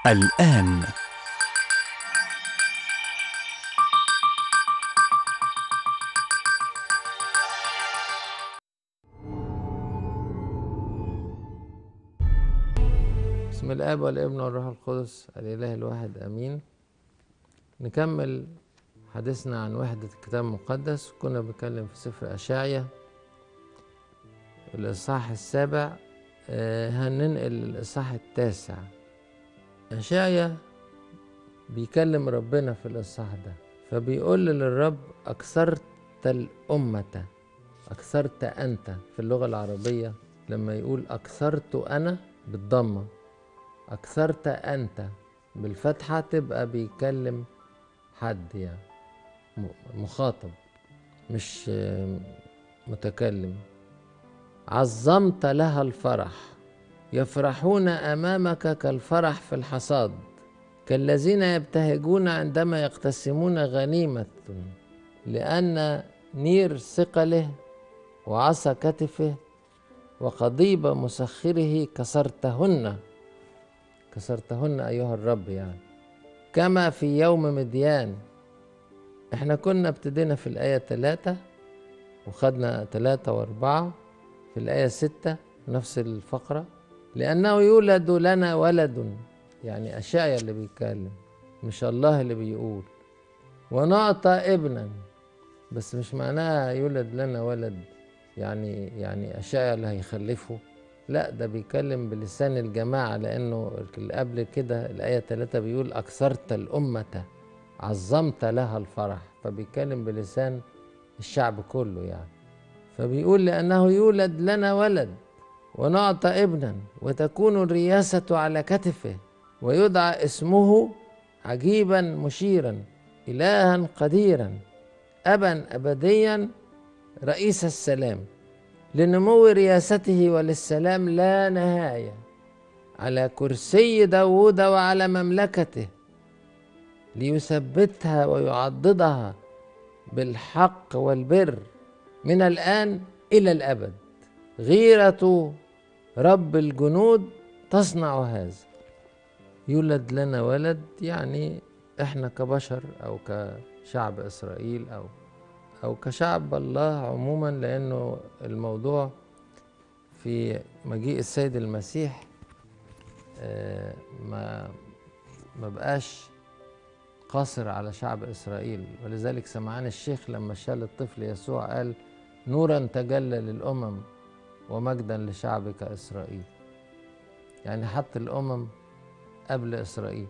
الآن بسم الاب والابن والروح القدس الاله الواحد امين نكمل حديثنا عن وحدة الكتاب المقدس كنا بنتكلم في سفر أشعيا الإصحاح السابع آه، هننقل الإصحاح التاسع أشعيا بيكلم ربنا في الإصحاح ده فبيقول للرب أكثرت الأمة أكثرت أنت في اللغة العربية لما يقول أكثرت أنا بالضمة أكثرت أنت بالفتحة تبقى بيكلم حد يعني م- مخاطب مش آه، متكلم عظمت لها الفرح يفرحون امامك كالفرح في الحصاد كالذين يبتهجون عندما يقتسمون غنيمه لان نير ثقله وعصا كتفه وقضيب مسخره كسرتهن كسرتهن ايها الرب يعني كما في يوم مديان احنا كنا ابتدينا في الآية ثلاثة وخدنا ثلاثة وأربعة في الآية ستة نفس الفقرة لأنه يولد لنا ولد يعني أشعيا اللي بيتكلم مش الله اللي بيقول ونعطى ابنا بس مش معناها يولد لنا ولد يعني يعني أشعيا اللي هيخلفه لا ده بيتكلم بلسان الجماعة لأنه اللي قبل كده الآية ثلاثة بيقول أكثرت الأمة عظمت لها الفرح فبيتكلم بلسان الشعب كله يعني فبيقول لأنه يولد لنا ولد ونعطى ابنا وتكون الرياسة على كتفه ويدعى اسمه عجيبا مشيرا إلها قديرا أبا أبديا رئيس السلام لنمو رياسته وللسلام لا نهاية على كرسي داود وعلى مملكته ليثبتها ويعضدها بالحق والبر من الآن إلى الأبد غيرة رب الجنود تصنع هذا يولد لنا ولد يعني احنا كبشر او كشعب اسرائيل او او كشعب الله عموما لانه الموضوع في مجيء السيد المسيح آه، ما ما بقاش قاصر على شعب اسرائيل ولذلك سمعان الشيخ لما شال الطفل يسوع قال نورا تجلى للامم ومجدا لشعبك اسرائيل يعني حط الامم قبل اسرائيل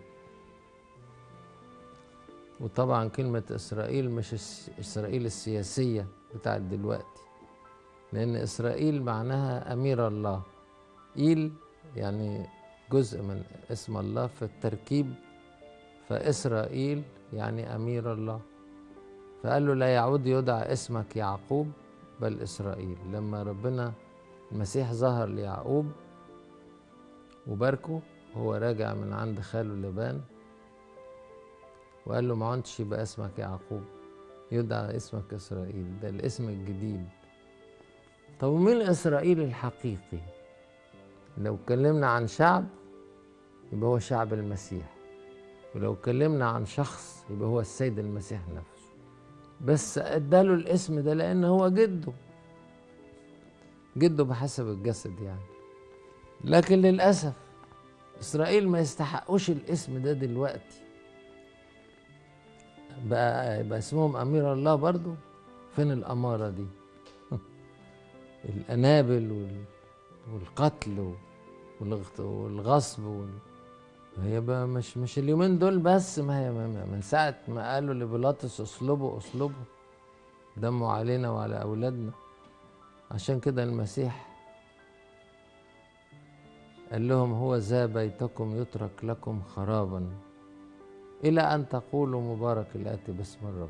وطبعا كلمة إسرائيل مش الس- إسرائيل السياسية بتاعت دلوقتي لأن إسرائيل معناها أمير الله إيل يعني جزء من اسم الله في التركيب فإسرائيل يعني أمير الله فقال له لا يعود يدعى اسمك يعقوب بل إسرائيل لما ربنا المسيح ظهر ليعقوب وباركه هو راجع من عند خاله لبان وقال له ما عدتش يبقى اسمك يعقوب يدعى اسمك إسرائيل ده الاسم الجديد طب ومين إسرائيل الحقيقي لو اتكلمنا عن شعب يبقى هو شعب المسيح ولو اتكلمنا عن شخص يبقى هو السيد المسيح نفسه بس اداله الاسم ده لان هو جده جده بحسب الجسد يعني لكن للاسف اسرائيل ما يستحقوش الاسم ده دلوقتي بقى يبقى اسمهم امير الله برضو فين الاماره دي الانابل وال- والقتل والغ- والغصب وال... هي بقى مش مش اليومين دول بس ما هي ما- ما- من ساعة ما قالوا لبيلاطس اصلبوا اصلبوا دموا علينا وعلى أولادنا عشان كده المسيح قال لهم هو ذا بيتكم يترك لكم خرابا إلى أن تقولوا مبارك الآتي باسم الرب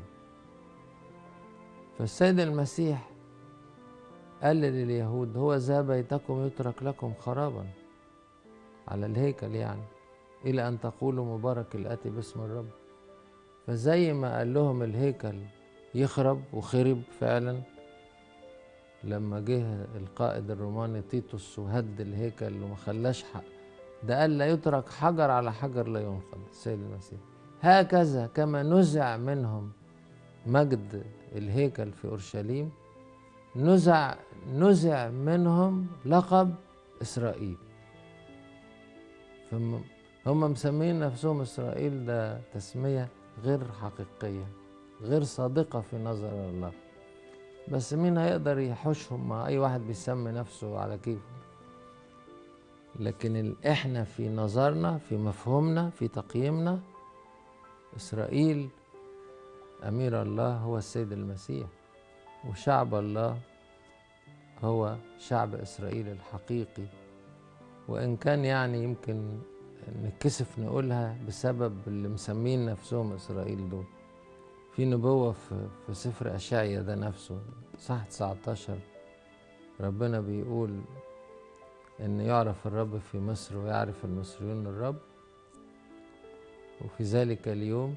فالسيد المسيح قال لليهود هو ذا بيتكم يترك لكم خرابا على الهيكل يعني إلى أن تقولوا مبارك الآتي باسم الرب فزي ما قال لهم الهيكل يخرب وخرب فعلا لما جه القائد الروماني تيتوس وهد الهيكل وما خلاش حق ده قال لا يترك حجر على حجر لا ينقض السيد المسيح هكذا كما نزع منهم مجد الهيكل في اورشليم نزع نزع منهم لقب اسرائيل فهم هم مسمين نفسهم اسرائيل ده تسميه غير حقيقيه غير صادقه في نظر الله بس مين هيقدر يحوشهم مع اي واحد بيسمي نفسه على كيفه لكن ال- احنا في نظرنا في مفهومنا في تقييمنا اسرائيل امير الله هو السيد المسيح وشعب الله هو شعب اسرائيل الحقيقي وان كان يعني يمكن نتكسف نقولها بسبب اللي مسمين نفسهم اسرائيل دول في نبوة في, في سفر أشعيا ده نفسه صح 19 ربنا بيقول إن يعرف الرب في مصر ويعرف المصريون الرب وفي ذلك اليوم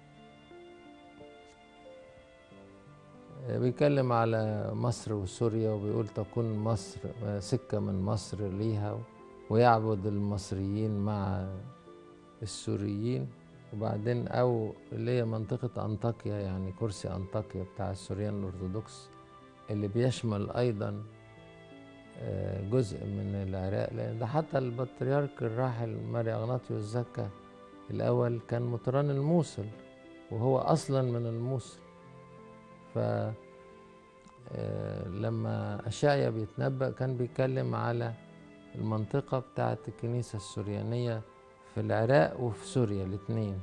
بيتكلم على مصر وسوريا وبيقول تكون مصر سكة من مصر ليها ويعبد المصريين مع السوريين وبعدين او اللي هي منطقة انطاكيا يعني كرسي انطاكيا بتاع السوريان الارثوذكس اللي بيشمل ايضا آه، جزء من العراق لان ده حتى البطريرك الراحل ماري اغناطيوس زكا الاول كان مطران الموصل وهو اصلا من الموصل ف آه، لما اشعيا بيتنبأ كان بيتكلم على المنطقة بتاعت الكنيسة السريانية في العراق وفي سوريا الاتنين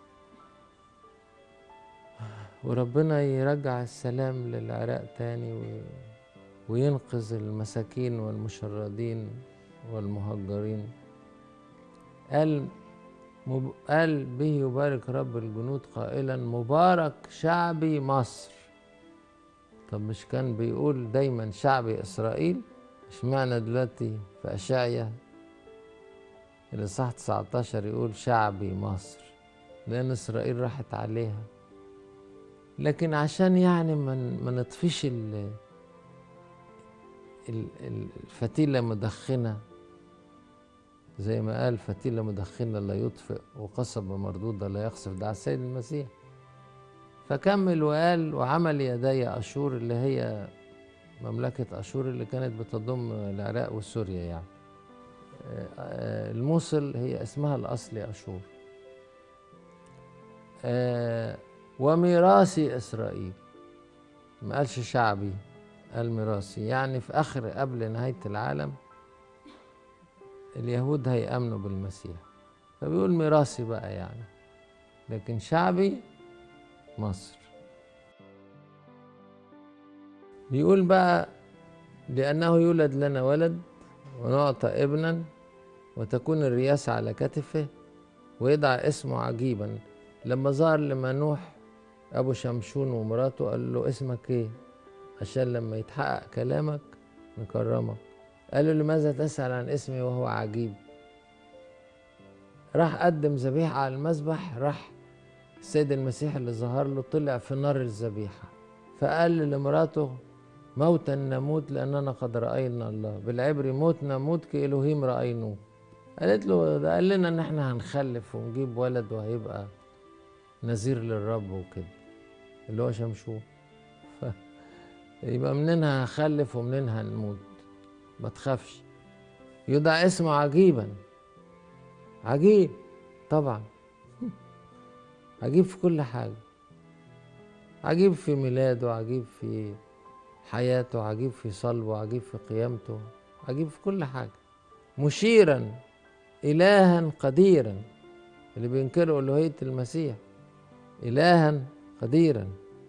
وربنا يرجع السلام للعراق تاني و... وينقذ المساكين والمشردين والمهجرين قال مب... قال به يبارك رب الجنود قائلا مبارك شعبي مصر طب مش كان بيقول دايما شعبي اسرائيل اشمعنى دلوقتي في اشعيا الإصحاح 19 يقول شعبي مصر لأن إسرائيل راحت عليها لكن عشان يعني ما ما نطفيش ال ال- ال- الفتيلة مدخنة زي ما قال فتيلة مدخنة لا يطفئ وقصبة مردودة لا يخسف ده على السيد المسيح فكمل وقال وعمل يدي أشور اللي هي مملكة أشور اللي كانت بتضم العراق وسوريا يعني آه، الموصل هي اسمها الأصلي أشور آه، وميراثي إسرائيل ما قالش شعبي قال ميراثي يعني في آخر قبل نهاية العالم اليهود هيأمنوا بالمسيح فبيقول ميراثي بقى يعني لكن شعبي مصر بيقول بقى لأنه يولد لنا ولد ونعطى ابنا وتكون الرياسة على كتفه ويدعى اسمه عجيبا لما ظهر لمنوح أبو شمشون ومراته قال له اسمك إيه عشان لما يتحقق كلامك نكرمك قال له لماذا تسأل عن اسمي وهو عجيب راح قدم ذبيحة على المذبح راح السيد المسيح اللي ظهر له طلع في نار الذبيحة فقال لمراته موتا نموت لأننا قد رأينا الله بالعبري موت نموت كإلهيم رأينوه قالت له ده قال لنا إن إحنا هنخلف ونجيب ولد وهيبقى نذير للرب وكده اللي هو شمشون ف... يبقى منين هخلف ومنين هنموت ما تخافش يدعى اسمه عجيبا عجيب طبعا عجيب في كل حاجة عجيب في ميلاده عجيب في حياته عجيب في صلبه عجيب في قيامته عجيب في كل حاجة مشيرا إلها قديرا اللي بينكروا ألوهية المسيح إلها قديرا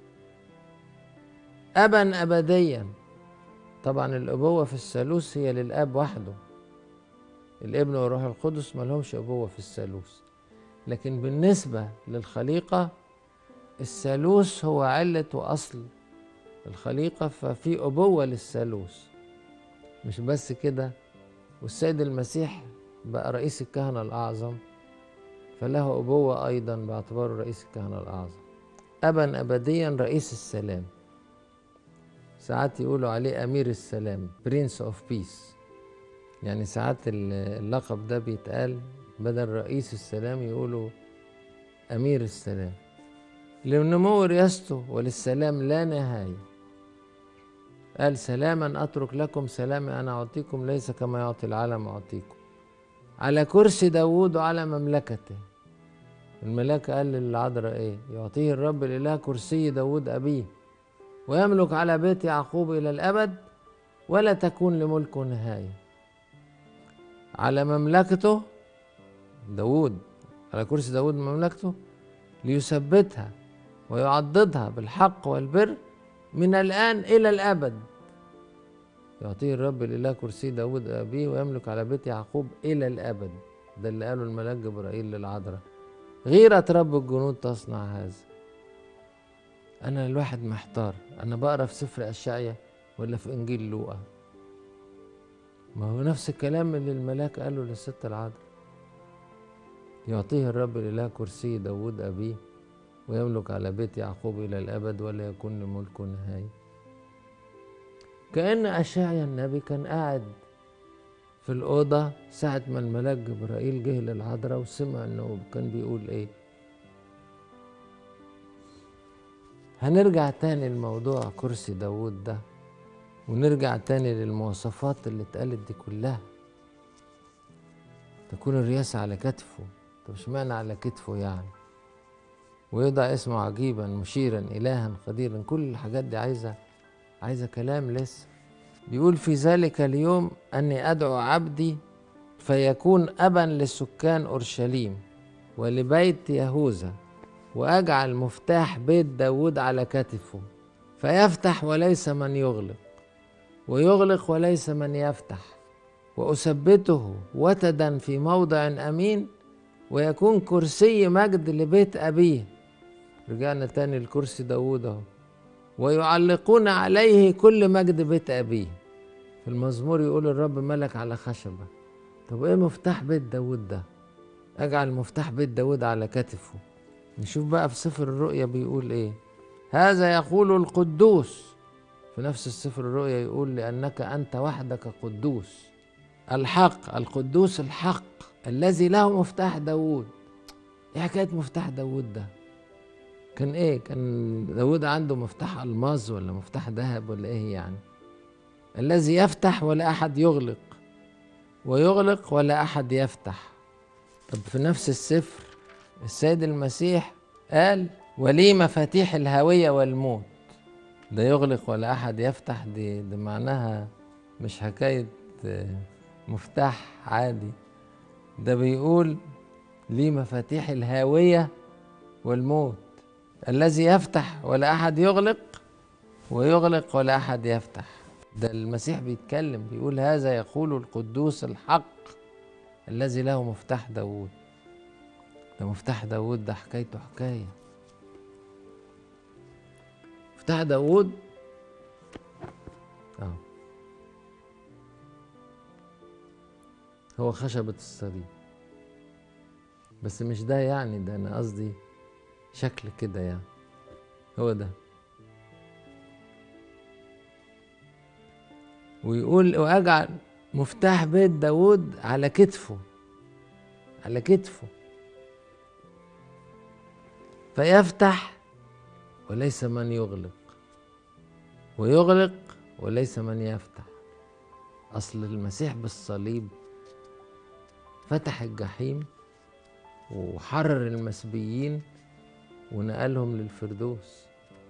أبا أبديا طبعا الأبوة في الثالوث هي للأب وحده الابن والروح القدس ملهمش أبوة في الثالوث لكن بالنسبة للخليقة الثالوث هو علة وأصل الخليقة ففي أبوة للثالوث مش بس كده والسيد المسيح بقى رئيس الكهنة الأعظم فله أبوة أيضا باعتباره رئيس الكهنة الأعظم أبا أبديا رئيس السلام ساعات يقولوا عليه أمير السلام برنس أوف بيس يعني ساعات اللقب ده بيتقال بدل رئيس السلام يقولوا أمير السلام لنمو رياسته وللسلام لا نهاية قال سلاما أترك لكم سلامي أنا أعطيكم ليس كما يعطي العالم أعطيكم على كرسي داوود وعلى مملكته الملاك قال للعذراء ايه يعطيه الرب الإله كرسي داوود أبيه ويملك على بيت يعقوب إلى الأبد ولا تكون لملكه نهاية على مملكته داود على كرسي داود مملكته ليثبتها ويعضدها بالحق والبر من الآن إلى الأبد يعطيه الرب الإله كرسي داود أبيه ويملك على بيت يعقوب إلى الأبد ده اللي قاله الملاك جبرائيل للعذراء غيرة رب الجنود تصنع هذا أنا الواحد محتار أنا بقرا في سفر أشعيا ولا في إنجيل لوقا ما هو نفس الكلام اللي الملاك قاله للست العذراء يعطيه الرب الإله كرسي داود أبيه ويملك على بيت يعقوب إلى الأبد ولا يكون لملكه نهاية كأن أشعيا النبي كان قاعد في الأوضة ساعة ما الملاك جبرائيل جه للعذراء وسمع إنه كان بيقول إيه هنرجع تاني لموضوع كرسي داوود ده ونرجع تاني للمواصفات اللي اتقالت دي كلها تكون الرياسة على كتفه طب اشمعنى على كتفه يعني ويضع اسمه عجيبا مشيرا إلها قديرا كل الحاجات دي عايزة عايزة كلام لسه بيقول في ذلك اليوم أني أدعو عبدي فيكون أبا لسكان أورشليم ولبيت يهوذا وأجعل مفتاح بيت داود على كتفه فيفتح وليس من يغلق ويغلق وليس من يفتح وأثبته وتدا في موضع أمين ويكون كرسي مجد لبيت أبيه رجعنا تاني لكرسي داود اهو ويعلقون عليه كل مجد بيت أبيه في المزمور يقول الرب ملك على خشبة طب ايه مفتاح بيت داود ده اجعل مفتاح بيت داود على كتفه نشوف بقى في سفر الرؤيا بيقول ايه هذا يقول القدوس في نفس السفر الرؤيا يقول لأنك أنت وحدك قدوس الحق القدوس الحق الذي له مفتاح داود ايه حكاية مفتاح داود ده كان ايه كان داود عنده مفتاح الماظ ولا مفتاح ذهب ولا ايه يعني الذي يفتح ولا احد يغلق ويغلق ولا احد يفتح طب في نفس السفر السيد المسيح قال ولي مفاتيح الهوية والموت ده يغلق ولا احد يفتح دي ده معناها مش حكاية مفتاح عادي ده بيقول لي مفاتيح الهاوية والموت الذي يفتح ولا أحد يغلق ويغلق ولا أحد يفتح ده المسيح بيتكلم بيقول هذا يقول القدوس الحق الذي له مفتاح داوود ده مفتاح داوود ده حكايته حكاية مفتاح داوود اه هو خشبة الصليب بس مش ده يعني ده أنا قصدي شكل كده يعني هو ده ويقول وأجعل مفتاح بيت داود على كتفه على كتفه فيفتح وليس من يغلق ويغلق وليس من يفتح أصل المسيح بالصليب فتح الجحيم وحرر المسبيين ونقلهم للفردوس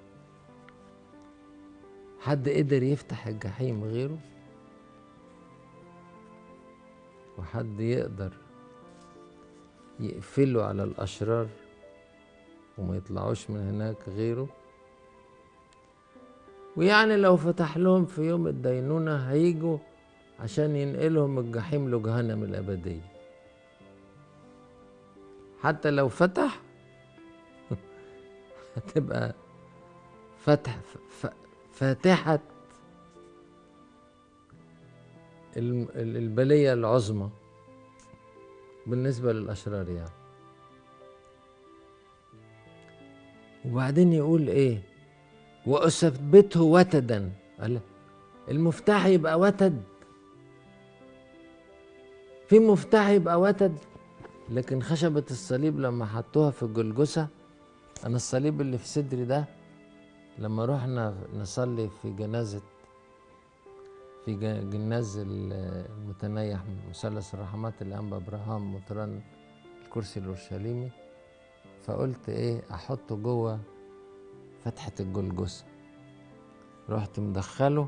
حد قدر يفتح الجحيم غيره وحد يقدر يقفله على الأشرار وما يطلعوش من هناك غيره ويعني لو فتح لهم في يوم الدينونة هيجوا عشان ينقلهم الجحيم لجهنم الأبدية حتى لو فتح هتبقى فتح فاتحة البلية العظمى بالنسبة للأشرار يعني وبعدين يقول ايه وأثبته وتدا قال المفتاح يبقى وتد في مفتاح يبقى وتد لكن خشبة الصليب لما حطوها في الجلجسة أنا الصليب اللي في صدري ده لما رحنا نصلي في جنازة في ج- جناز ال- المتنيح من مثلث الرحمات الأنبا إبراهام مطران الكرسي الأورشليمي فقلت إيه أحطه جوه فتحة الجلجسة رحت مدخله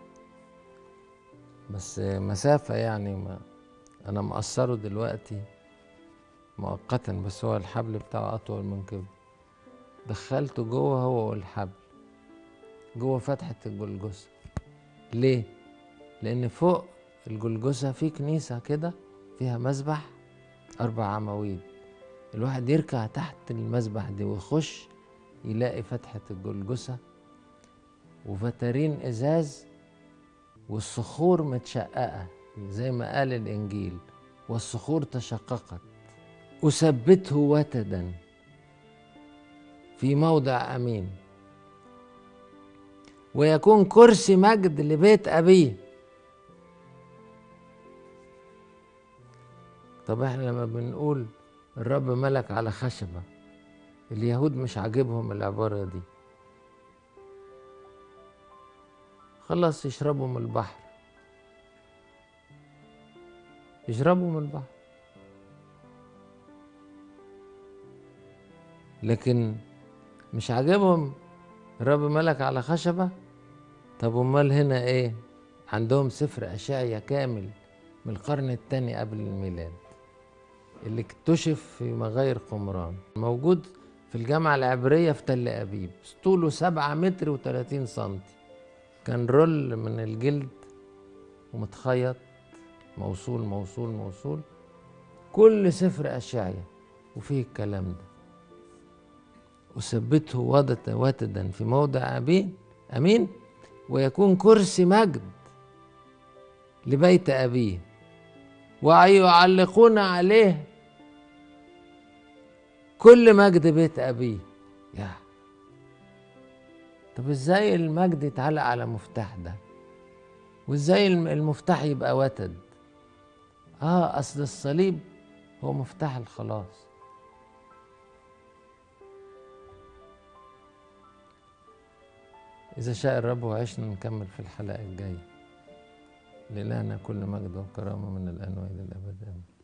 بس مسافة يعني ما أنا مقصره دلوقتي مؤقتا بس هو الحبل بتاعه أطول من كده دخلته جوه هو والحبل جوه فتحة الجلجسة ليه؟ لأن فوق الجلجسة في كنيسة كده فيها مسبح أربع عواميد الواحد يركع تحت المسبح دي ويخش يلاقي فتحة الجلجسة وفترين إزاز والصخور متشققة زي ما قال الإنجيل والصخور تشققت أثبته وتدا في موضع أمين ويكون كرسي مجد لبيت أبيه طب احنا لما بنقول الرب ملك على خشبة اليهود مش عاجبهم العبارة دي خلاص يشربوا من البحر يشربوا من البحر لكن مش عاجبهم الرب ملك على خشبة طب امال هنا ايه عندهم سفر اشعيا كامل من القرن الثاني قبل الميلاد اللي اكتشف في مغاير قمران موجود في الجامعة العبرية في تل أبيب طوله سبعة متر وتلاتين سنتي كان رول من الجلد ومتخيط موصول موصول موصول كل سفر أشعيا وفيه الكلام ده وثبته وضة وتدا في موضع أبين أمين ويكون كرسي مجد لبيت أبيه ويعلقون عليه كل مجد بيت أبيه يا طب ازاي المجد يتعلق على مفتاح ده وازاي الم- المفتاح يبقى وتد اه اصل الصليب هو مفتاح الخلاص إذا شاء الرب وعشنا نكمل في الحلقة الجاية لإلهنا كل مجد وكرامة من الآن وإلى الأبد آمين